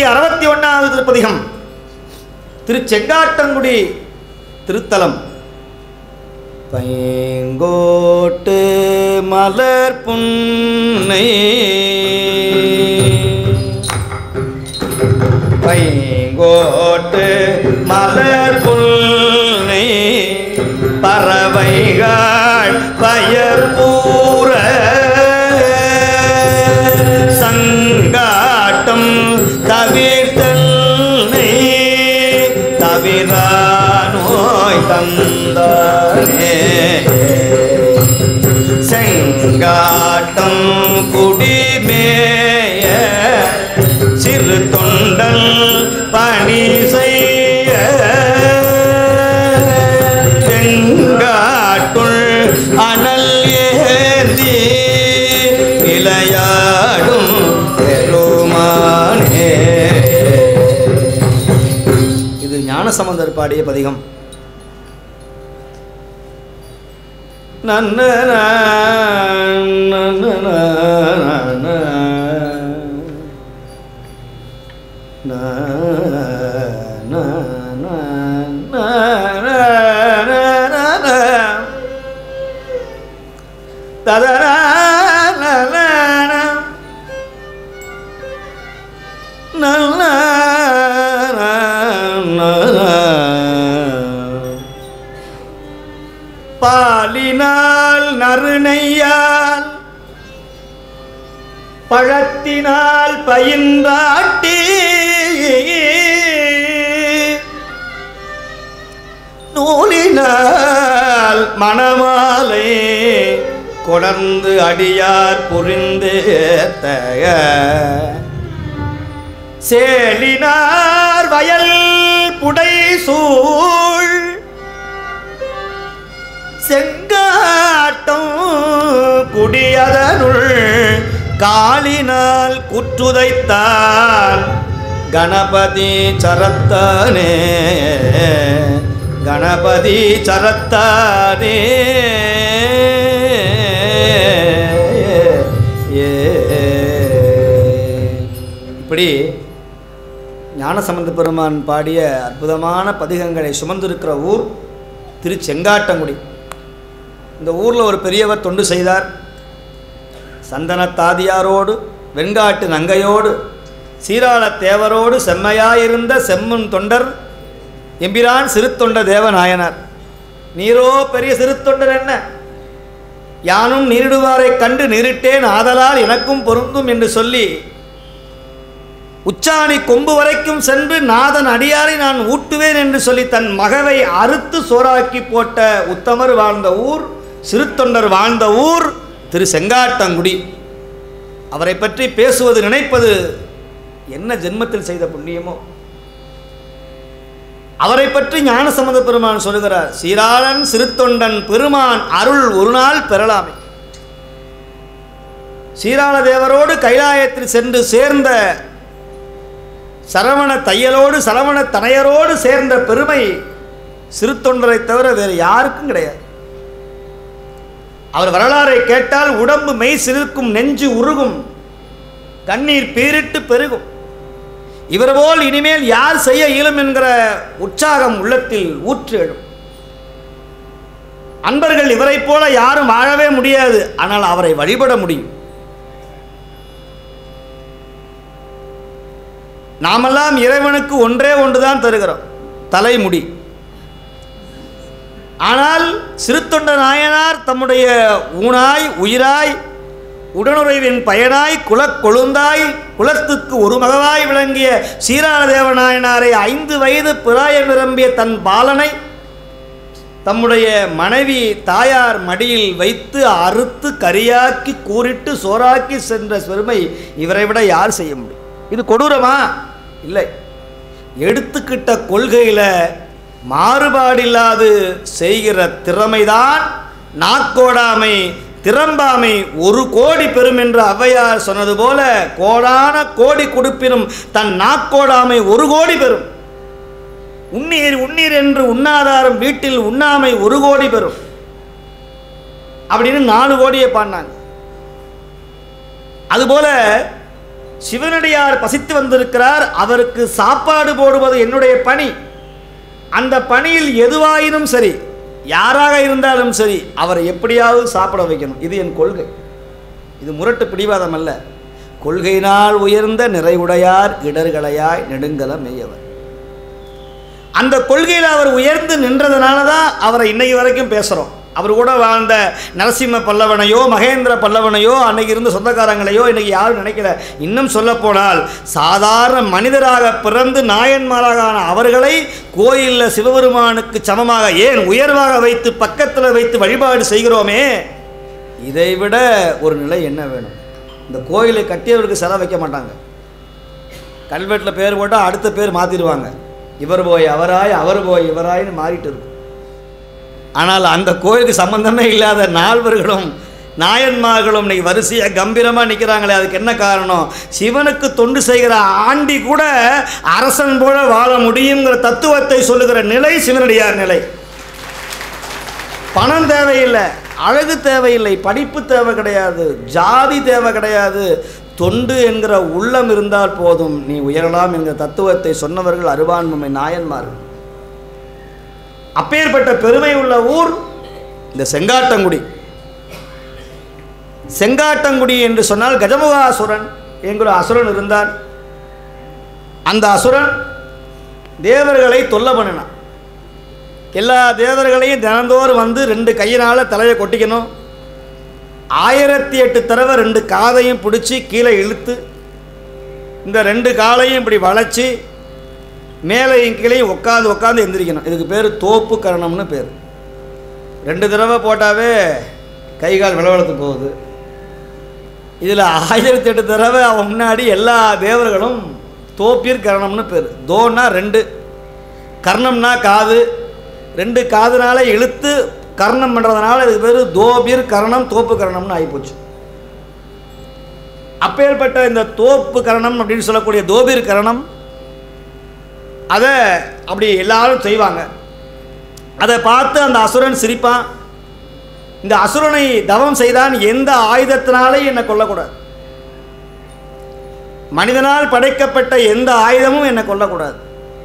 அறுபத்தி ஒன்றாவது திருப்பதிகம் திரு செங்காட்டங்குடி திருத்தலம் பைங்கோட்டு மலர் புன்னை பைங்கோட்டு மலர் புன்னை பறவைகள் பயர் பூர சங்காட்டம் தவிர்த்தல்னை தவிரா நோய் தந்தானே செங்காட்டம் குடிமேய சிறு தொண்டல் பணி செய்ய செங்காட்டுள் அனல் ஏந்தி விளையாடும் பெருமானே இது ஞானசம்பந்தர் பாடிய பதிகம் நன்ன பாலினால் நறுநெய்யால் பழத்தினால் பயின்றாட்டி நூலினால் மணமாலை கொடர்ந்து அடியார் புரிந்து தக சேலினார் வயல் புடை சூழ் செங்காட்டம் குடியதனுள் காலினால் குற்றுதைத்தான் கணபதி சரத்தானே கணபதி சரத்தானே ஏ இப்படி ஞானசம்பந்த பெருமான் பாடிய அற்புதமான பதிகங்களை சுமந்திருக்கிற ஊர் திரு செங்காட்டங்குடி இந்த ஊரில் ஒரு பெரியவர் தொண்டு செய்தார் சந்தனத்தாதியாரோடு வெண்காட்டு நங்கையோடு சீராள தேவரோடு செம்மையாயிருந்த செம்மன் தொண்டர் எம்பிரான் சிறு தொண்ட தேவநாயனார் நீரோ பெரிய சிறு தொண்டர் என்ன யானும் நீரிடுவாரைக் கண்டு நீரிட்டேன் ஆதலால் எனக்கும் பொருந்தும் என்று சொல்லி உச்சாணி கொம்பு வரைக்கும் சென்று நாதன் அடியாரை நான் ஊட்டுவேன் என்று சொல்லி தன் மகவை அறுத்து சோறாக்கி போட்ட உத்தமர் வாழ்ந்த ஊர் சிறுத்தொண்டர் வாழ்ந்த ஊர் திரு செங்காட்டங்குடி அவரை பற்றி பேசுவது நினைப்பது என்ன ஜென்மத்தில் செய்த புண்ணியமோ அவரை பற்றி ஞானசம்மத பெருமான் சொல்லுகிறார் சீராளன் சிறுத்தொண்டன் பெருமான் அருள் ஒரு நாள் பெறலாமே சீராள தேவரோடு கைலாயத்தில் சென்று சேர்ந்த சரவண தையலோடு சரவண தனையரோடு சேர்ந்த பெருமை சிறு தொண்டரை தவிர வேறு யாருக்கும் கிடையாது அவர் வரலாறை கேட்டால் உடம்பு மெய் சிலிர்க்கும் நெஞ்சு உருகும் கண்ணீர் பீரிட்டு பெருகும் இவர் போல் இனிமேல் யார் செய்ய இயலும் என்கிற உற்சாகம் உள்ளத்தில் ஊற்று எழும் அன்பர்கள் இவரைப் போல யாரும் வாழவே முடியாது ஆனால் அவரை வழிபட முடியும் நாமெல்லாம் இறைவனுக்கு ஒன்றே ஒன்றுதான் தருகிறோம் தலைமுடி ஆனால் சிறுத்தொண்ட நாயனார் தம்முடைய ஊனாய் உயிராய் உடனுறைவின் பயனாய் குலக்கொழுந்தாய் குலத்துக்கு ஒரு மகவாய் விளங்கிய சீராள தேவநாயனாரை ஐந்து வயது பிராயம் நிரம்பிய தன் பாலனை தம்முடைய மனைவி தாயார் மடியில் வைத்து அறுத்து கரியாக்கி கூறிட்டு சோறாக்கி சென்ற பெருமை இவரை விட யார் செய்ய முடியும் இது கொடூரமா இல்லை எடுத்துக்கிட்ட கொள்கையில் மாறுபாடில்லாது செய்கிற திறமைதான் நாக்கோடாமை திறம்பாமை ஒரு கோடி பெறும் என்று ஔவையார் சொன்னது போல கோடான கோடி கொடுப்பினும் தன் நாக்கோடாமை ஒரு கோடி பெறும் உண்ணீர் உண்ணீர் என்று உண்ணாதாரம் வீட்டில் உண்ணாமை ஒரு கோடி பெறும் அப்படின்னு நாலு கோடியை பாடினாங்க அதுபோல சிவனடியார் பசித்து வந்திருக்கிறார் அவருக்கு சாப்பாடு போடுவது என்னுடைய பணி அந்த பணியில் எதுவாயினும் சரி யாராக இருந்தாலும் சரி அவரை எப்படியாவது சாப்பிட வைக்கணும் இது என் கொள்கை இது முரட்டு பிடிவாதம் அல்ல கொள்கையினால் உயர்ந்த நிறைவுடையார் இடர்களையாய் நெடுங்கல மெய்யவர் அந்த கொள்கையில் அவர் உயர்ந்து நின்றதுனால தான் அவரை இன்னைக்கு வரைக்கும் பேசுகிறோம் அவர் கூட வாழ்ந்த நரசிம்ம பல்லவனையோ மகேந்திர பல்லவனையோ அன்னைக்கு இருந்த சொந்தக்காரங்களையோ இன்னைக்கு யாரும் நினைக்கல இன்னும் சொல்லப்போனால் சாதாரண மனிதராக பிறந்து நாயன்மாராக ஆன அவர்களை கோயிலில் சிவபெருமானுக்கு சமமாக ஏன் உயர்வாக வைத்து பக்கத்தில் வைத்து வழிபாடு செய்கிறோமே இதைவிட ஒரு நிலை என்ன வேணும் இந்த கோயிலை கட்டியவருக்கு செலவு வைக்க மாட்டாங்க கல்வெட்டில் பேர் போட்டால் அடுத்த பேர் மாற்றிடுவாங்க இவர் போய் அவராய் அவர் போய் இவராய்னு மாறிட்டு இருக்கும் ஆனால் அந்த கோயிலுக்கு சம்பந்தமே இல்லாத நால்வர்களும் நாயன்மார்களும் இன்னைக்கு வரிசையாக கம்பீரமாக நிற்கிறாங்களே அதுக்கு என்ன காரணம் சிவனுக்கு தொண்டு செய்கிற ஆண்டி கூட அரசன் போல வாழ முடியுங்கிற தத்துவத்தை சொல்லுகிற நிலை சிவனடியார் நிலை பணம் தேவையில்லை அழகு தேவையில்லை படிப்பு தேவை கிடையாது ஜாதி தேவை கிடையாது தொண்டு என்கிற உள்ளம் இருந்தால் போதும் நீ உயரலாம் என்கிற தத்துவத்தை சொன்னவர்கள் அருவான்மை நாயன்மார்கள் அப்பேற்பட்ட பெருமை உள்ள ஊர் இந்த செங்காட்டங்குடி செங்காட்டங்குடி என்று சொன்னால் கஜமுகாசுரன் என்கிற அசுரன் இருந்தான் அந்த அசுரன் தேவர்களை தொல்லை பண்ணினான் எல்லா தேவர்களையும் தினந்தோறும் வந்து ரெண்டு கையினால் தலையை கொட்டிக்கணும் ஆயிரத்தி எட்டு தடவை ரெண்டு காதையும் பிடிச்சி கீழே இழுத்து இந்த ரெண்டு காலையும் இப்படி வளைச்சி மேலையும் கீழையும் உட்காந்து உட்காந்து எந்திரிக்கணும் இதுக்கு பேர் தோப்பு கரணம்னு பேர் ரெண்டு தடவை போட்டாவே கை கால் விளவளத்து போகுது இதில் ஆயிரத்தி எட்டு தடவை அவன் முன்னாடி எல்லா தேவர்களும் தோப்பீர் கரணம்னு பேர் தோன்னா ரெண்டு கர்ணம்னா காது ரெண்டு காதுனால இழுத்து கர்ணம் பண்ணுறதுனால இதுக்கு பேர் தோபீர் கரணம் தோப்பு கரணம்னு ஆகிப்போச்சு அப்பேற்பட்ட இந்த தோப்பு கரணம் அப்படின்னு சொல்லக்கூடிய தோபீர் கரணம் அதை அப்படி எல்லாரும் செய்வாங்க அதை பார்த்து அந்த அசுரன் சிரிப்பான் இந்த அசுரனை தவம் செய்தான் எந்த ஆயுதத்தினாலே என்னை கொல்லக்கூடாது மனிதனால் படைக்கப்பட்ட எந்த ஆயுதமும் என்னை கொல்லக்கூடாது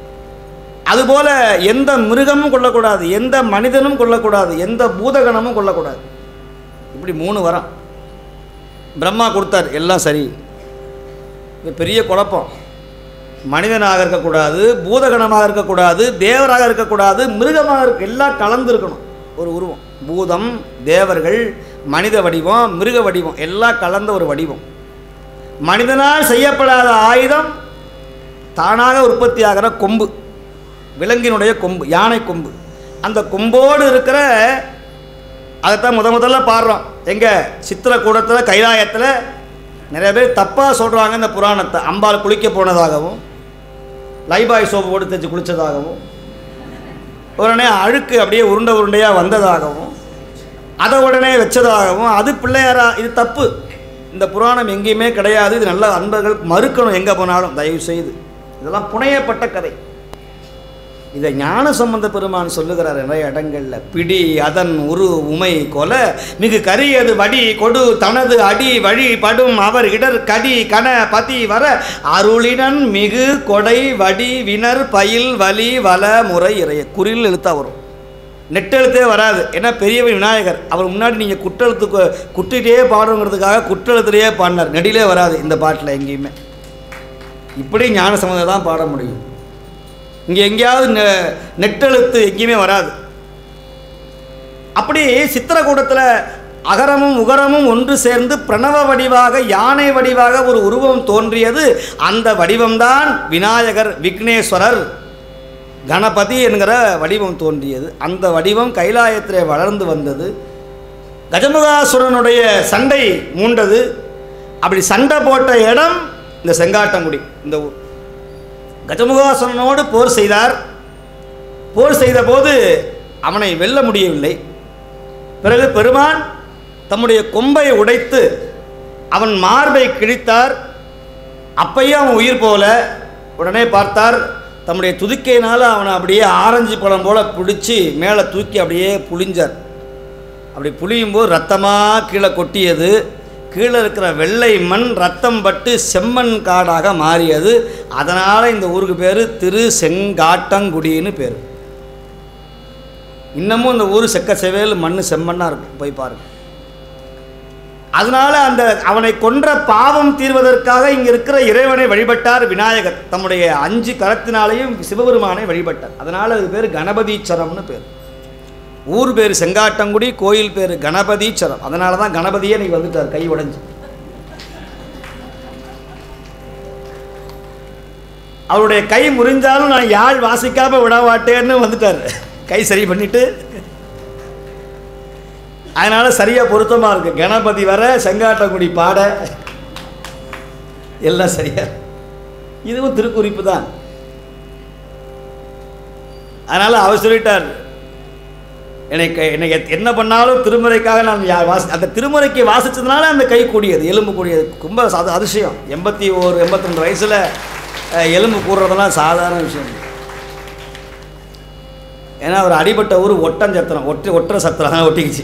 அதுபோல எந்த மிருகமும் கொல்லக்கூடாது எந்த மனிதனும் கொல்லக்கூடாது எந்த பூதகணமும் கொல்லக்கூடாது இப்படி மூணு வரம் பிரம்மா கொடுத்தார் எல்லாம் சரி இது பெரிய குழப்பம் மனிதனாக இருக்கக்கூடாது பூதகணமாக இருக்கக்கூடாது தேவராக இருக்கக்கூடாது மிருகமாக இருக்க எல்லாம் கலந்து இருக்கணும் ஒரு உருவம் பூதம் தேவர்கள் மனித வடிவம் மிருக வடிவம் எல்லாம் கலந்த ஒரு வடிவம் மனிதனால் செய்யப்படாத ஆயுதம் தானாக உற்பத்தி ஆகிற கொம்பு விலங்கினுடைய கொம்பு யானை கொம்பு அந்த கொம்போடு இருக்கிற அதைத்தான் முத முதல்ல பாடுறோம் எங்கே சித்திரக்கூடத்தில் கைலாயத்தில் நிறைய பேர் தப்பாக சொல்கிறாங்க இந்த புராணத்தை அம்பாள் குளிக்க போனதாகவும் லைபாய் சோப்பு போட்டு தைச்சு குளித்ததாகவும் உடனே அழுக்கு அப்படியே உருண்டை உருண்டையாக வந்ததாகவும் அதை உடனே வச்சதாகவும் அது பிள்ளையாரா இது தப்பு இந்த புராணம் எங்கேயுமே கிடையாது இது நல்ல அன்பர்கள் மறுக்கணும் எங்கே போனாலும் தயவு செய்து இதெல்லாம் புனையப்பட்ட கதை இதை ஞான சம்பந்த பெருமான் சொல்லுகிறார் நிறைய இடங்களில் பிடி அதன் உரு உமை கொல மிகு கரியது வடி கொடு தனது அடி வழி படும் அவர் இடர் கடி கன பதி வர அருளினன் மிகு கொடை வடி வினர் பயில் வலி வல முறை இறைய குறில் எழுத்தா வரும் நெட்டெழுத்தே வராது ஏன்னா பெரியவர் விநாயகர் அவர் முன்னாடி நீங்கள் குற்றெழுத்து கு- குட்டிகிட்டே பாடுங்கிறதுக்காக குற்றெழுத்துலேயே பாடினார் நெடிலே வராது இந்த பாட்டில் எங்கேயுமே இப்படி ஞான சம்பந்தம் தான் பாட முடியும் இங்கே எங்கேயாவது நெ- நெட்டெழுத்து எங்கேயுமே வராது அப்படி சித்திரக்கூடத்தில் அகரமும் உகரமும் ஒன்று சேர்ந்து பிரணவ வடிவாக யானை வடிவாக ஒரு உருவம் தோன்றியது அந்த வடிவம்தான் விநாயகர் விக்னேஸ்வரர் கணபதி என்கிற வடிவம் தோன்றியது அந்த வடிவம் கைலாயத்திலே வளர்ந்து வந்தது கஜமுகாசுரனுடைய சண்டை மூண்டது அப்படி சண்டை போட்ட இடம் இந்த செங்காட்டங்குடி இந்த ஊர் கஜமுகாசுரனோடு போர் செய்தார் போர் செய்தபோது அவனை வெல்ல முடியவில்லை பிறகு பெருமான் தம்முடைய கொம்பை உடைத்து அவன் மார்பை கிழித்தார் அப்பையும் அவன் உயிர் போல உடனே பார்த்தார் தம்முடைய துதிக்கையினால் அவனை அப்படியே ஆரஞ்சு பழம் போல பிடிச்சி மேலே தூக்கி அப்படியே புழிஞ்சார் அப்படி புளியும் போது ரத்தமாக கீழே கொட்டியது கீழே இருக்கிற வெள்ளை மண் ரத்தம் பட்டு செம்மண் காடாக மாறியது அதனால் இந்த ஊருக்கு பேர் திரு செங்காட்டங்குடின்னு பேர் இன்னமும் இந்த ஊர் செக்க செவேல் மண் செம்மண்ணாக இருக்கும் போய் பாருங்க அதனால அந்த அவனை கொன்ற பாவம் தீர்வதற்காக இங்கே இருக்கிற இறைவனை வழிபட்டார் விநாயகர் தம்முடைய அஞ்சு கரத்தினாலேயும் சிவபெருமானை வழிபட்டார் அதனால் அது பேர் கணபதீச்சரம்னு பேர் ஊர் பேர் செங்காட்டங்குடி கோயில் பேர் கணபதீச்சரம் அதனால தான் கணபதியே நீ வந்துட்டார் கை உடைஞ்சு அவருடைய கை முறிஞ்சாலும் நான் யாழ் வாசிக்காம விட மாட்டேன்னு வந்துட்டார் கை சரி பண்ணிட்டு அதனால சரியா பொருத்தமா இருக்கு கணபதி வர செங்காட்டங்குடி பாட எல்லாம் சரியா இதுவும் திருக்குறிப்பு தான் அதனால அவர் சொல்லிட்டார் எனக்கு என்னை எத்- என்ன பண்ணாலும் திருமுறைக்காக நான் யா- வாசி அந்த திருமுறைக்கு வாசிச்சதுனால அந்த கை கூடியது எலும்பு கூடியது ரொம்ப அது அதிசயம் எண்பத்தி ஒரு எண்பத்தி ரெண்டு வயசில் எலும்பு கூடுறதெல்லாம் சாதாரண விஷயம் ஏன்னா அவர் அடிபட்ட ஊர் ஒட்டஞ்சத்திரம் ஒட்டு ஒட்டுற சத்திரம் தான் ஒட்டிக்கிச்சு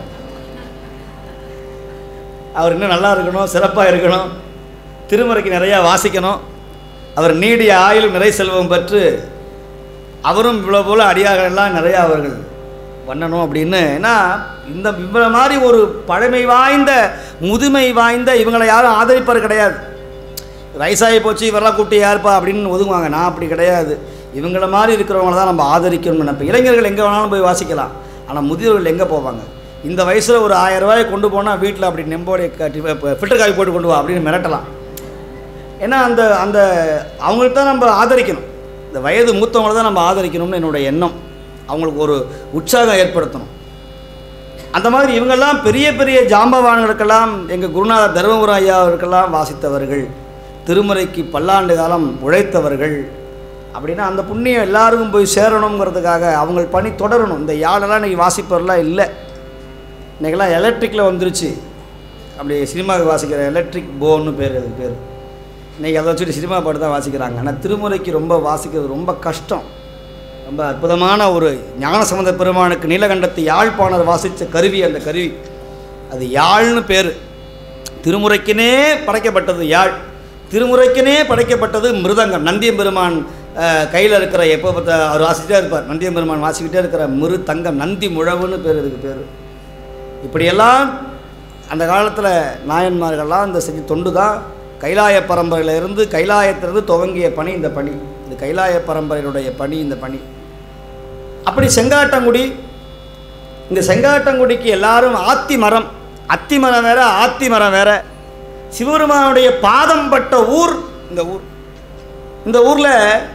அவர் இன்னும் நல்லா இருக்கணும் சிறப்பாக இருக்கணும் திருமுறைக்கு நிறையா வாசிக்கணும் அவர் நீடிய ஆயுளும் நிறை செல்வம் பெற்று அவரும் இவ்வளோ போல அடியார்கள்லாம் நிறையா அவர்கள் பண்ணணும் அப்படின்னு ஏன்னா இந்த இவரை மாதிரி ஒரு பழமை வாய்ந்த முதுமை வாய்ந்த இவங்களை யாரும் ஆதரிப்பார் கிடையாது வயசாகி போச்சு இவரெல்லாம் கூப்பிட்டு யாருப்பா அப்படின்னு ஒதுங்குவாங்க நான் அப்படி கிடையாது இவங்கள மாதிரி இருக்கிறவங்கள தான் நம்ம ஆதரிக்கணும்னு நினைப்பேன் இளைஞர்கள் எங்கே வேணாலும் போய் வாசிக்கலாம் ஆனால் முதியவர்கள் எங்கே போவாங்க இந்த வயசில் ஒரு ஆயிரம் ரூபாய் கொண்டு போனால் வீட்டில் அப்படி நெம்போடைய கட்டி ஃபில்டர் காய் போட்டு கொண்டு வா அப்படின்னு மிரட்டலாம் ஏன்னா அந்த அந்த அவங்களுக்கு தான் நம்ம ஆதரிக்கணும் இந்த வயது மூத்தவங்களை தான் நம்ம ஆதரிக்கணும்னு என்னுடைய எண்ணம் அவங்களுக்கு ஒரு உற்சாகம் ஏற்படுத்தணும் அந்த மாதிரி இவங்கெல்லாம் பெரிய பெரிய ஜாம்பவான்களுக்கெல்லாம் எங்கள் குருநாதர் தர்மபுரம் ஐயாவிற்கெல்லாம் வாசித்தவர்கள் திருமுறைக்கு பல்லாண்டு காலம் உழைத்தவர்கள் அப்படின்னா அந்த புண்ணியம் எல்லாருக்கும் போய் சேரணுங்கிறதுக்காக அவங்க பணி தொடரணும் இந்த யாழெல்லாம் இன்றைக்கி வாசிப்பவரெலாம் இல்லை இன்றைக்கெல்லாம் எலக்ட்ரிக்கில் வந்துருச்சு அப்படி சினிமாவுக்கு வாசிக்கிற எலக்ட்ரிக் போன்னு பேர் அது பேர் இன்றைக்கி அதை வச்சுட்டு சினிமா பாட்டு தான் வாசிக்கிறாங்க ஆனால் திருமுறைக்கு ரொம்ப வாசிக்கிறது ரொம்ப கஷ்டம் ரொம்ப அற்புதமான ஒரு ஞானசம்பந்த பெருமானுக்கு நீலகண்டத்து யாழ்ப்பாணர் வாசித்த கருவி அந்த கருவி அது யாழ்னு பேர் திருமுறைக்கினே படைக்கப்பட்டது யாழ் திருமுறைக்கினே படைக்கப்பட்டது மிருதங்கம் நந்தியம் பெருமான் கையில் இருக்கிற எப்போ பார்த்த அவர் வாசிக்கிட்டே இருப்பார் நந்தியம் பெருமான் வாசிக்கிட்டே இருக்கிற மிரு தங்கம் நந்தி முழவுன்னு பேர் இதுக்கு பேர் இப்படியெல்லாம் அந்த காலத்தில் நாயன்மார்கள்லாம் இந்த செஞ்ச தொண்டு தான் கைலாய பரம்பரையிலிருந்து கைலாயத்திலிருந்து துவங்கிய பணி இந்த பணி இந்த கைலாய பரம்பரையினுடைய பணி இந்த பணி அப்படி செங்காட்டங்குடி இந்த செங்காட்டங்குடிக்கு எல்லாரும் ஆத்தி மரம் அத்தி மரம் வேற ஆத்தி மரம் வேற சிவபெருமானுடைய பாதம் பட்ட ஊர் இந்த ஊர் இந்த ஊரில்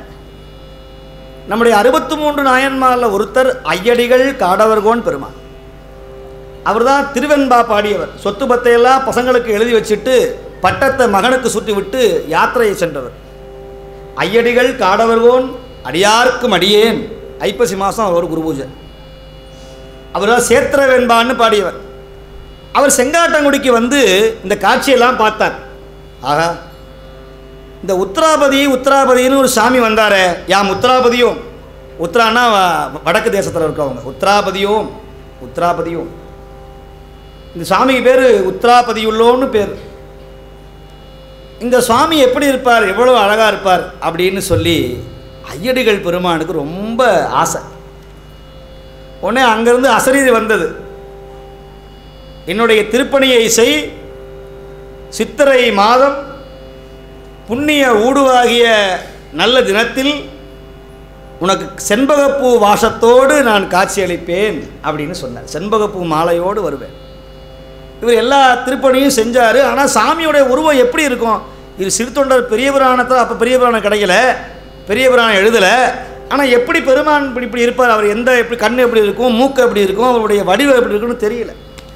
நம்முடைய அறுபத்தி மூன்று நாயன்மாரில் ஒருத்தர் ஐயடிகள் காடவர்கோன் பெருமான் அவர்தான் திருவெண்பா பாடியவர் சொத்து பத்தையெல்லாம் பசங்களுக்கு எழுதி வச்சுட்டு பட்டத்தை மகனுக்கு சுற்றி விட்டு யாத்திரையை சென்றவர் ஐயடிகள் காடவர்கோன் அடியார்க்கும் அடியேன் ஐப்பசி மாதம் அவர் குரு பூஜை அவர் தான் சேத்திர வெண்பான்னு பாடியவர் அவர் செங்காட்டங்குடிக்கு வந்து இந்த காட்சியெல்லாம் பார்த்தார் ஆஹா இந்த உத்தராபதி உத்தராபதின்னு ஒரு சாமி வந்தாரே யாம் உத்தராபதியும் உத்தரானா வ- வடக்கு தேசத்தில் இருக்கவங்க உத்தராபதியும் உத்தராபதியும் இந்த சாமிக்கு பேர் உத்தராபதியுள்ளோன்னு பேர் இந்த சுவாமி எப்படி இருப்பார் எவ்வளோ அழகாக இருப்பார் அப்படின்னு சொல்லி ஐயடிகள் பெருமானுக்கு ரொம்ப ஆசை உடனே அங்கேருந்து அசரீதி வந்தது என்னுடைய திருப்பணியை செய் சித்திரை மாதம் புண்ணிய ஊடுவாகிய நல்ல தினத்தில் உனக்கு செண்பகப்பூ வாசத்தோடு நான் காட்சியளிப்பேன் அப்படின்னு சொன்னார் செண்பகப்பூ மாலையோடு வருவேன் இவர் எல்லா திருப்பணியும் செஞ்சார் ஆனால் சாமியோடைய உருவம் எப்படி இருக்கும் இது சிறுத்தொண்டர் பெரிய புராணத்தை அப்போ பெரிய புராணம் கிடைக்கல பெரிய புராணம் எழுதலை ஆனால் எப்படி பெருமான் இப்படி இப்படி இருப்பார் அவர் எந்த எப்படி கண் எப்படி இருக்கும் மூக்கு எப்படி இருக்கும் அவருடைய வடிவம் எப்படி இருக்குன்னு தெரியல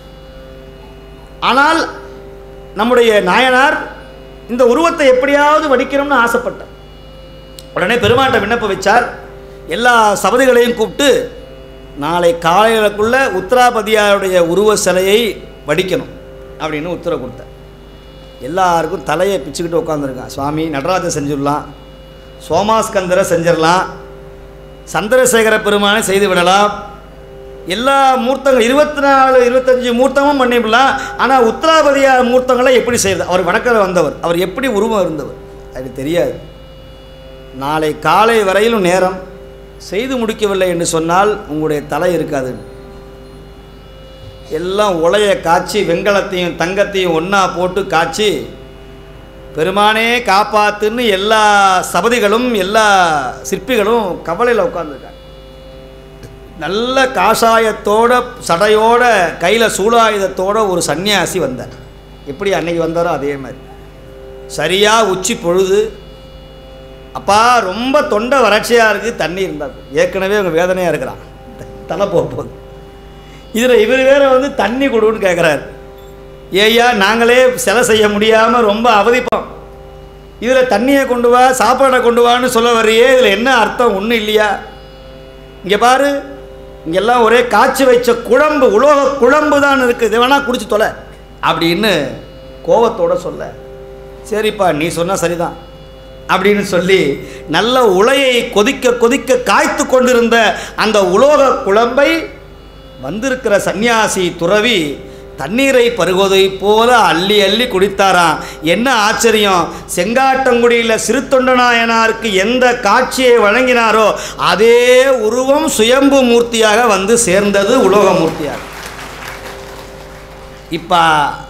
ஆனால் நம்முடைய நாயனார் இந்த உருவத்தை எப்படியாவது வடிக்கணும்னு ஆசைப்பட்டார் உடனே பெருமாட்ட விண்ணப்பம் வச்சார் எல்லா சபதிகளையும் கூப்பிட்டு நாளை காலையிலக்குள்ள உத்தராபதியாருடைய உருவ சிலையை வடிக்கணும் அப்படின்னு உத்தரவு கொடுத்தார் எல்லாருக்கும் தலையை பிச்சுக்கிட்டு உட்காந்துருக்கான் சுவாமி நடராஜர் செஞ்சிடலாம் சோமாஸ்கந்தரை செஞ்சிடலாம் சந்திரசேகர பெருமானை செய்து விடலாம் எல்லா மூர்த்தங்கள் இருபத்தி நாலு இருபத்தஞ்சி மூர்த்தமும் பண்ணிவிடலாம் ஆனால் உத்தராபதியார் மூர்த்தங்களை எப்படி செய்கிறது அவர் வடக்கில் வந்தவர் அவர் எப்படி உருவம் இருந்தவர் அது தெரியாது நாளை காலை வரையிலும் நேரம் செய்து முடிக்கவில்லை என்று சொன்னால் உங்களுடைய தலை இருக்காது எல்லாம் உலைய காய்ச்சி வெண்கலத்தையும் தங்கத்தையும் ஒன்றா போட்டு காய்ச்சி பெருமானே காப்பாத்துன்னு எல்லா சபதிகளும் எல்லா சிற்பிகளும் கவலையில் உட்காந்துருக்காங்க நல்ல காஷாயத்தோட சடையோட கையில் சூலாயுதத்தோட ஒரு சன்னியாசி வந்தார் எப்படி அன்னைக்கு வந்தாரோ அதே மாதிரி சரியாக உச்சி பொழுது அப்பா ரொம்ப தொண்டை வறட்சியாக இருக்குது தண்ணி இருந்தால் ஏற்கனவே அவங்க வேதனையாக இருக்கிறான் தலை போக போகுது இதில் இவர் வேற வந்து தண்ணி கொடுன்னு கேட்குறாரு ஏய்யா நாங்களே சிலை செய்ய முடியாமல் ரொம்ப அவதிப்போம் இதில் தண்ணியை கொண்டு வா சாப்பாடை கொண்டு வான்னு சொல்ல வர்றியே இதில் என்ன அர்த்தம் ஒன்றும் இல்லையா இங்கே பாரு இங்கெல்லாம் ஒரே காய்ச்சி வச்ச குழம்பு உலோக குழம்பு தான் இருக்குது இதை வேணா குடிச்சு தொலை அப்படின்னு கோவத்தோட சொல்ல சரிப்பா நீ சொன்னால் சரிதான் அப்படின்னு சொல்லி நல்ல உலையை கொதிக்க கொதிக்க காய்த்து கொண்டிருந்த அந்த உலோக குழம்பை வந்திருக்கிற சந்நியாசி துறவி தண்ணீரை பருகுவதைப் போல அள்ளி அள்ளி குடித்தாராம் என்ன ஆச்சரியம் செங்காட்டங்குடியில் சிறுத்தொண்டநாயனாருக்கு எந்த காட்சியை வழங்கினாரோ அதே உருவம் சுயம்பு மூர்த்தியாக வந்து சேர்ந்தது உலோக மூர்த்தியாக இப்போ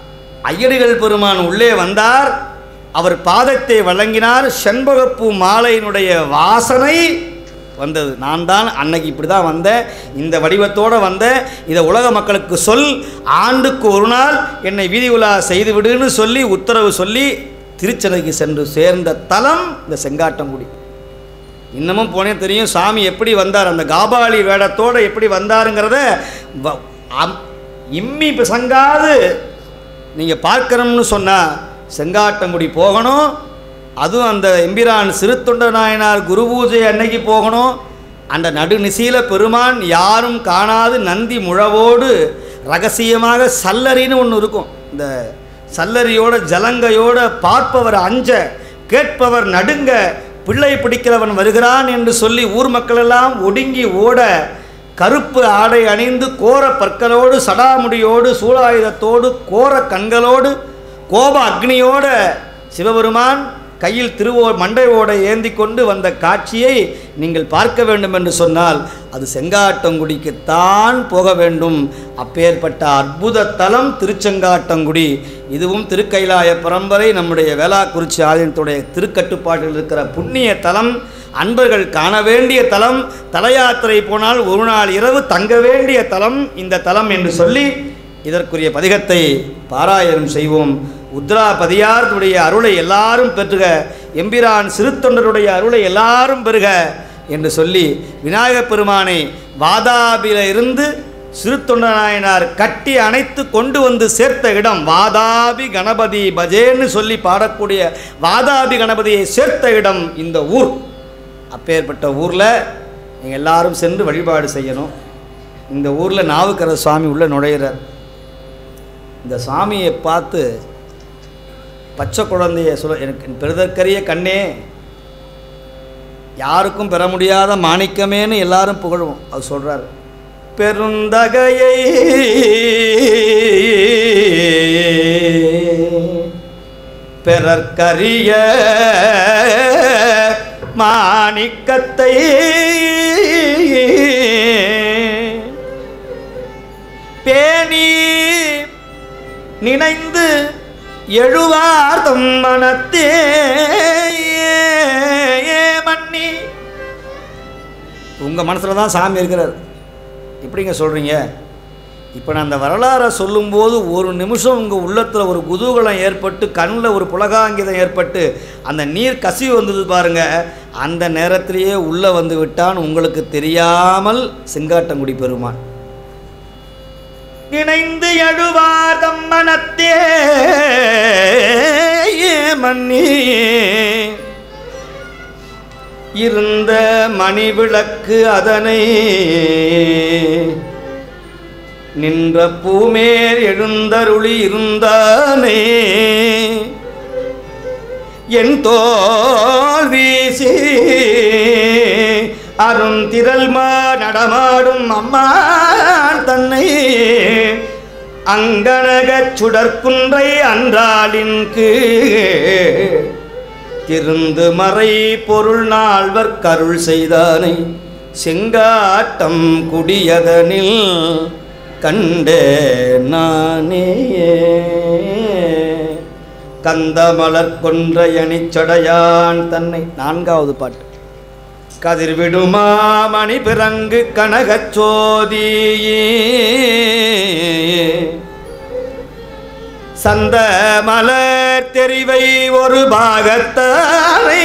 ஐயடிகள் பெருமான் உள்ளே வந்தார் அவர் பாதத்தை வழங்கினார் செண்பகப்பூ மாலையினுடைய வாசனை வந்தது நான் தான் அன்னைக்கு இப்படி தான் வந்தேன் இந்த வடிவத்தோடு வந்தேன் இதை உலக மக்களுக்கு சொல் ஆண்டுக்கு ஒரு நாள் என்னை வீதி உலா செய்து விடுன்னு சொல்லி உத்தரவு சொல்லி திருச்சென்னைக்கு சென்று சேர்ந்த தலம் இந்த செங்காட்டங்குடி இன்னமும் போனே தெரியும் சாமி எப்படி வந்தார் அந்த காபாலி வேடத்தோடு எப்படி வந்தாருங்கிறத வ- அம்- இம்மி பிசங்காது நீங்கள் பார்க்கணும்னு சொன்னால் செங்காட்டங்குடி போகணும் அதுவும் அந்த எம்பிரான் சிறுத்தொண்ட நாயனார் குரு பூஜை அன்னைக்கு போகணும் அந்த நடுநிசையில பெருமான் யாரும் காணாது நந்தி முழவோடு ரகசியமாக சல்லரின்னு ஒன்று இருக்கும் இந்த சல்லரியோட ஜலங்கையோட பார்ப்பவர் அஞ்ச கேட்பவர் நடுங்க பிள்ளை பிடிக்கிறவன் வருகிறான் என்று சொல்லி ஊர் மக்களெல்லாம் ஒடுங்கி ஓட கருப்பு ஆடை அணிந்து கோர பற்களோடு சடாமுடியோடு சூலாயுதத்தோடு கோர கண்களோடு கோப அக்னியோட சிவபெருமான் கையில் திருவோ மண்டை ஓடை ஏந்தி கொண்டு வந்த காட்சியை நீங்கள் பார்க்க வேண்டும் என்று சொன்னால் அது செங்காட்டங்குடிக்குத்தான் போக வேண்டும் அப்பேற்பட்ட அற்புத தலம் திருச்செங்காட்டங்குடி இதுவும் திருக்கைலாய பரம்பரை நம்முடைய வேளாக்குறிச்சி ஆலயத்துடைய திருக்கட்டுப்பாட்டில் இருக்கிற புண்ணிய தலம் அன்பர்கள் காண வேண்டிய தலம் தலயாத்திரை போனால் ஒரு நாள் இரவு தங்க வேண்டிய தலம் இந்த தலம் என்று சொல்லி இதற்குரிய பதிகத்தை பாராயணம் செய்வோம் உத்ராபதியாருடைய அருளை எல்லாரும் பெற்றுக எம்பிரான் சிறுத்தொண்டருடைய அருளை எல்லாரும் பெறுக என்று சொல்லி விநாயகப் பெருமானை வாதாபில இருந்து சிறுத்தொண்டநாயனார் கட்டி அணைத்து கொண்டு வந்து சேர்த்த இடம் வாதாபி கணபதி பஜேன்னு சொல்லி பாடக்கூடிய வாதாபி கணபதியை சேர்த்த இடம் இந்த ஊர் அப்பேற்பட்ட ஊரில் நீங்கள் எல்லாரும் சென்று வழிபாடு செய்யணும் இந்த ஊரில் நாவுக்கர சுவாமி உள்ளே நுழையிறார் இந்த சாமியை பார்த்து பச்சை குழந்தைய சொல்ல எனக்கு பெருதற்கரிய கண்ணே யாருக்கும் பெற முடியாத மாணிக்கமேன்னு எல்லாரும் புகழுவோம் அது சொல்கிறார் பெருந்தகையை பிறர்க்கரிய மாணிக்கத்தை பேணி நினைந்து எழுவார் தம் மனத்தே மன்னி உங்கள் மனசில் தான் சாமி இருக்கிறார் எப்படிங்க சொல்கிறீங்க இப்போ நான் அந்த வரலாறை சொல்லும்போது ஒரு நிமிஷம் உங்கள் உள்ளத்தில் ஒரு குதூகலம் ஏற்பட்டு கண்ணில் ஒரு புலகாங்கிதம் ஏற்பட்டு அந்த நீர் கசிவு வந்தது பாருங்க அந்த நேரத்திலேயே உள்ளே வந்து விட்டான் உங்களுக்கு தெரியாமல் செங்காட்டங்குடி பெருமான் இணைந்து எழுவார் தம்மனத்தே மன்னி இருந்த மணிவிளக்கு அதனை நின்ற பூமேல் எழுந்தருளி இருந்தானே என் தோல் வீசி அருந்திரல்மா நடமாடும் அம்மா தன்னை அங்கனகச் சுடற்குன்றை அன்றாலின் கீழ் திருந்து மறை பொருள் நால்வர் கருள் செய்தானை செங்காட்டம் குடியதனில் கண்டே நானே கந்தமலர் கொன்ற எனிச்சடையான் தன்னை நான்காவது பாட்டு கதிர்விடுமா மணி பிறங்கு கனகச்சோதி சந்த மலர் தெரிவை ஒரு பாகத்தானை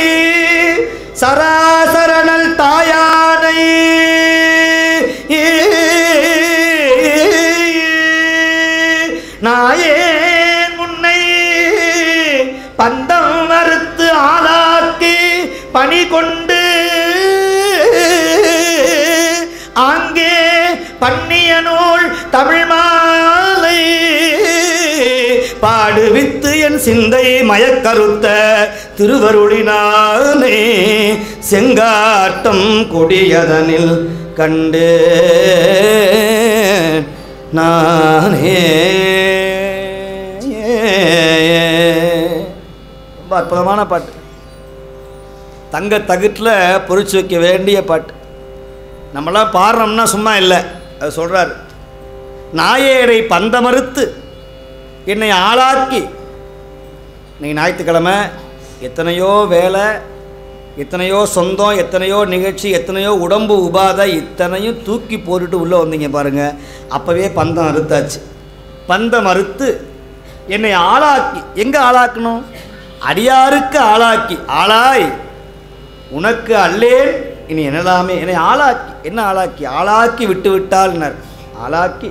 சராசரணல் தாயானை நாயேன் முன்னை பந்தம் மறுத்து ஆளாக்கி பணி கொண்டு ஆங்கே பண்ணிய நூல் தமிழ் மாலை பாடுவித்து என் சிந்தை மயக்கருத்த திருவருளினானே செங்காட்டம் கொடியதனில் கண்டு நானே ரொம்ப அற்புதமான பாட்டு தங்க தகுட்டில் பொறிச்சு வைக்க வேண்டிய பாட்டு நம்மளாம் பாடுறோம்னா சும்மா இல்லை அது சொல்கிறார் நாயேரை பந்த மறுத்து என்னை ஆளாக்கி இன்னைக்கு ஞாயிற்றுக்கிழமை எத்தனையோ வேலை எத்தனையோ சொந்தம் எத்தனையோ நிகழ்ச்சி எத்தனையோ உடம்பு உபாதை இத்தனையும் தூக்கி போட்டுட்டு உள்ளே வந்தீங்க பாருங்கள் அப்போவே பந்தம் அறுத்தாச்சு பந்தம் அறுத்து என்னை ஆளாக்கி எங்கே ஆளாக்கணும் அடியாருக்கு ஆளாக்கி ஆளாய் உனக்கு அல்லேன் இனி என்னலாமே என்னை ஆளாக்கி என்ன ஆளாக்கி ஆளாக்கி விட்டு விட்டால்னர் ஆளாக்கி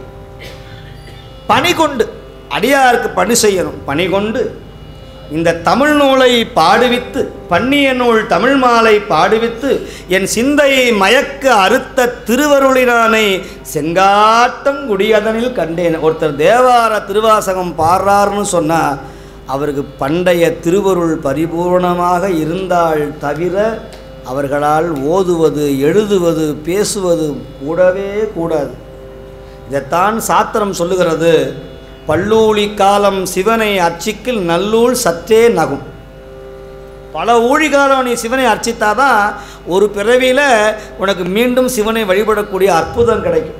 பணி கொண்டு அடியாருக்கு பணி செய்யணும் பணி கொண்டு இந்த தமிழ் நூலை பாடுவித்து பண்ணிய நூல் தமிழ் மாலை பாடுவித்து என் சிந்தையை மயக்க அறுத்த திருவருளினானை செங்காட்டம் குடியதனில் கண்டேன் ஒருத்தர் தேவார திருவாசகம் பாடுறாருன்னு சொன்னால் அவருக்கு பண்டைய திருவருள் பரிபூர்ணமாக இருந்தால் தவிர அவர்களால் ஓதுவது எழுதுவது பேசுவது கூடவே கூடாது இதைத்தான் சாத்திரம் சொல்லுகிறது பல்லூழி காலம் சிவனை அர்ச்சிக்கில் நல்லூள் சற்றே நகும் பல ஊழிகாலம் நீ சிவனை அர்ச்சித்தாதான் ஒரு பிறவியில் உனக்கு மீண்டும் சிவனை வழிபடக்கூடிய அற்புதம் கிடைக்கும்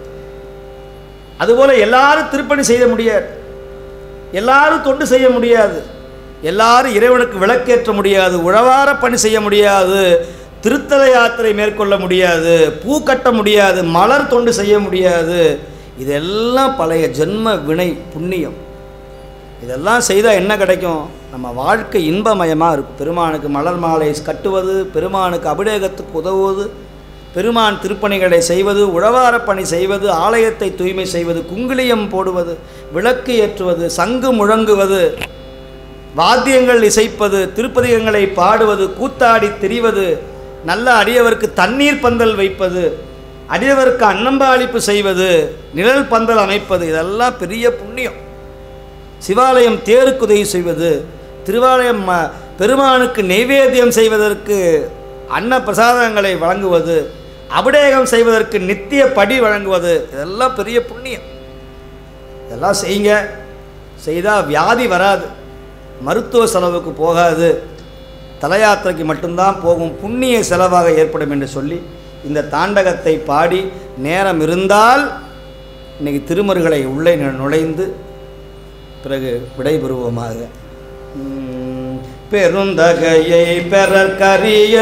அதுபோல் எல்லாரும் திருப்பணி செய்ய முடியாது எல்லாரும் தொண்டு செய்ய முடியாது எல்லாரும் இறைவனுக்கு விளக்கேற்ற முடியாது உழவார பணி செய்ய முடியாது திருத்தல யாத்திரை மேற்கொள்ள முடியாது பூ கட்ட முடியாது மலர் தொண்டு செய்ய முடியாது இதெல்லாம் பழைய ஜென்ம வினை புண்ணியம் இதெல்லாம் செய்தால் என்ன கிடைக்கும் நம்ம வாழ்க்கை இன்பமயமாக இருக்கும் பெருமானுக்கு மலர் மாலை கட்டுவது பெருமானுக்கு அபிஷேகத்துக்கு உதவுவது பெருமான் திருப்பணிகளை செய்வது உழவார பணி செய்வது ஆலயத்தை தூய்மை செய்வது குங்குளியம் போடுவது விளக்கு ஏற்றுவது சங்கு முழங்குவது வாத்தியங்கள் இசைப்பது திருப்பதிகங்களை பாடுவது கூத்தாடி திரிவது நல்ல அடியவருக்கு தண்ணீர் பந்தல் வைப்பது அடியவருக்கு அன்னம்பாளிப்பு செய்வது நிழல் பந்தல் அமைப்பது இதெல்லாம் பெரிய புண்ணியம் சிவாலயம் தேருக்கு உதவி செய்வது திருவாலயம் ம- பெருமானுக்கு நெய்வேத்தியம் செய்வதற்கு அன்ன பிரசாதங்களை வழங்குவது அபிடேகம் செய்வதற்கு நித்திய படி வழங்குவது இதெல்லாம் பெரிய புண்ணியம் இதெல்லாம் செய்யுங்க செய்தால் வியாதி வராது மருத்துவ செலவுக்கு போகாது தலையாத்திரைக்கு மட்டும்தான் போகும் புண்ணிய செலவாக ஏற்படும் என்று சொல்லி இந்த தாண்டகத்தை பாடி நேரம் இருந்தால் இன்னைக்கு திருமருகளை உள்ளே நு- நுழைந்து பிறகு விடைபெறுவோமாக உம், பெருந்தகையை பெறற்கரிய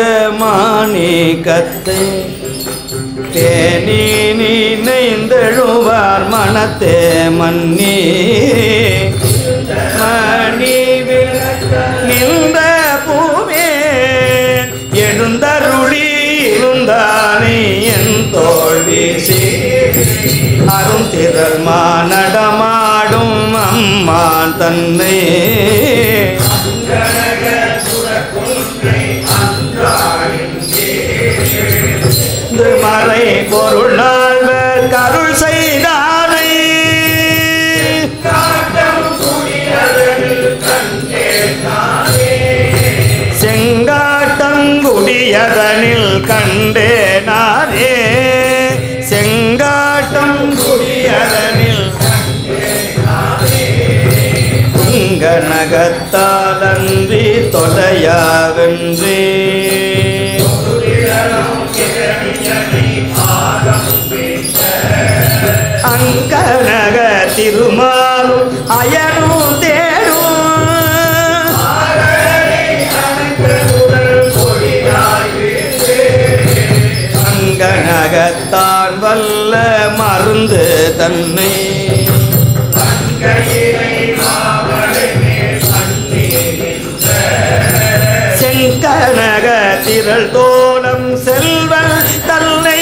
மாணிக்கத்தை தேனி நினைந்தெழுவார் மனத்தே மன்னி மணி நின்ற பூவே எழுந்தருளி இருந்தானே என் தோல் வீசி அருந்திரல் மானடமாடும் அம்மான் தன்னை மறை பொருள் நாள்வர் கருள் செய்தானை செங்காட்டங்குடியதனில் கண்டே நானே செங்காட்டம் குடி தொலையாவென்றே அங்கனக திருமாலும் அயனும் தேடும் அங்கனகத்தான் வல்ல மருந்து தன்னை செங்கனக திரள் தோலம் செல்வன் தன்னை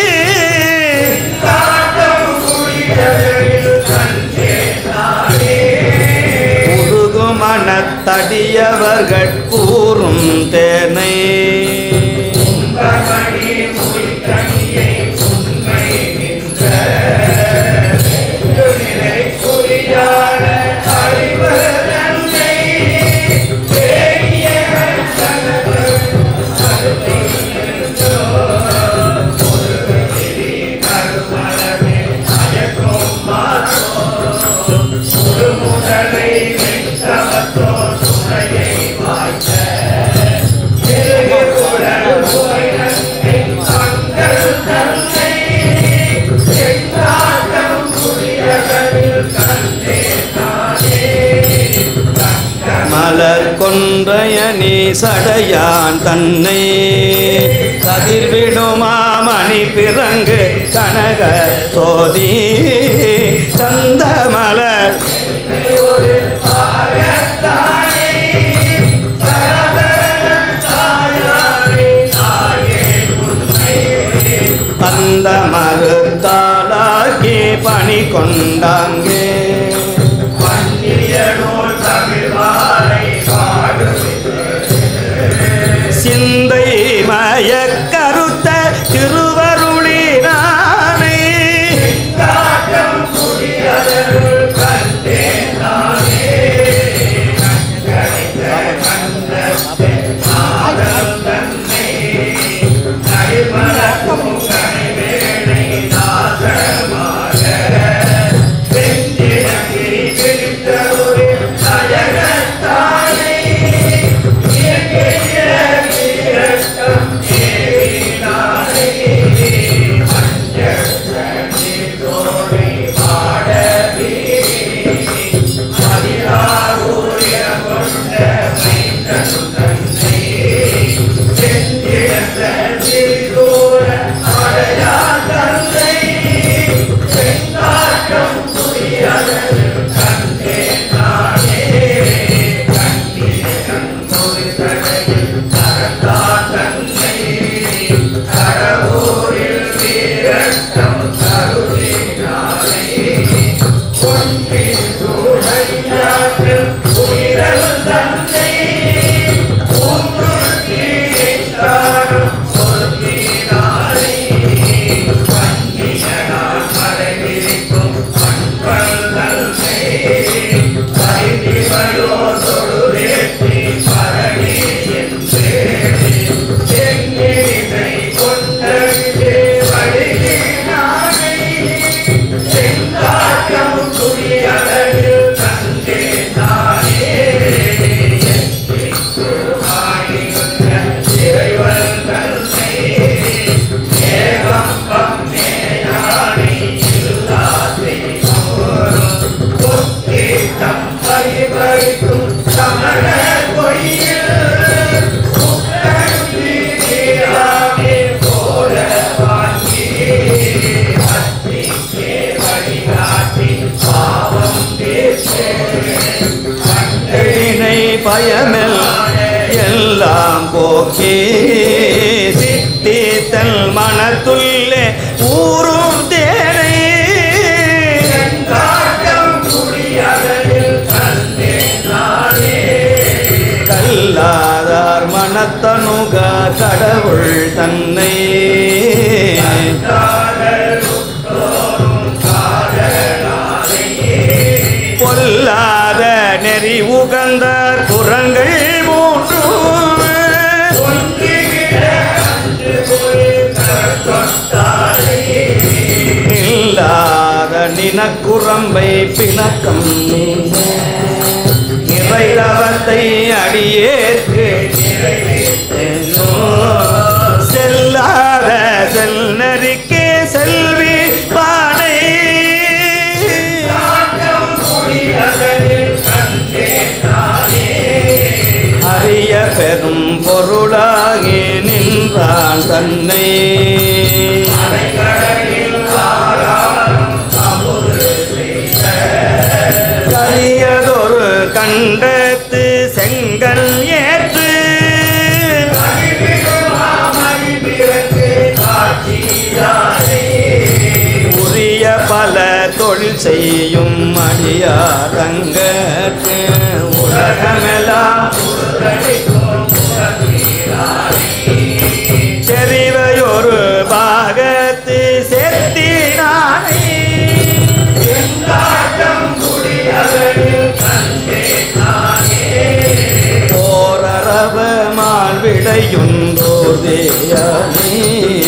உருகும் மனத்தடியவர்கள் கூறும் தேனை மலர் கொன்றையனி சடையான் தன்னை கதிர்விடுமா மணி பிறங்கு கனக சோதி சந்த மலர் அந்த மறுத்தாளாக்கி பணி கொண்டாங்கே சிந்தை மயக்கருத்த திருவருளினானே வினை பயமெல் எல்லாம் போக்கே சித்தித்தல் மனத்துள்ளே ஊரும் தேனை கல்லாதார் மனத்தனுக கடவுள் தன்னை பொல்லாத நெறி உகந்த குரங்கள் மூன்றும் இல்லாத நினக்குரம்பை பிணக்கம் நீங்க. இறை தவத்தை அடியேற்கு நிறைவேற்றேனோ. செல்லாத செல்நரிக்கு செல்வி பானை அறிய பெரும் பொருளாகி நின்றான் தன்னை கரியதொரு கண்டத்து செங்கல் ஏற்று உரிய பல தொழில் செய்யும் அடியாரங்கற்கு உலகமெல்லாம் செறிவையொரு பாகத்து செத்தினானே போரரவ மால்விடையுந்தோதேயானே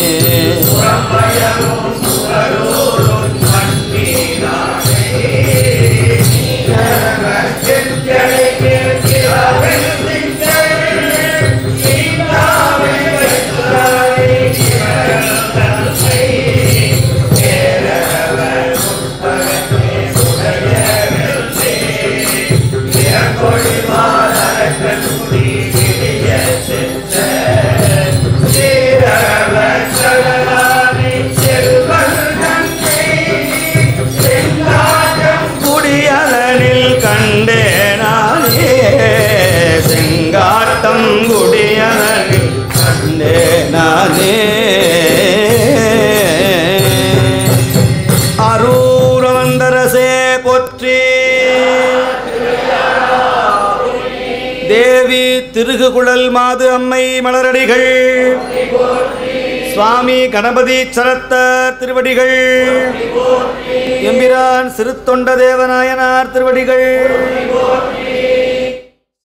குடியலனில் கண்டேனானே செங்காட்டம் குடியலனில் கண்டேனானே அரூரவந்தரசே போற்றி தேவி திருகுகுழல் மாது அம்மை மலரடிகள் சுவாமி கணபதி சரத்தர் திருவடிகள் எம்பிரான் சிறுத்தொண்ட தேவநாயனார் திருவடிகள்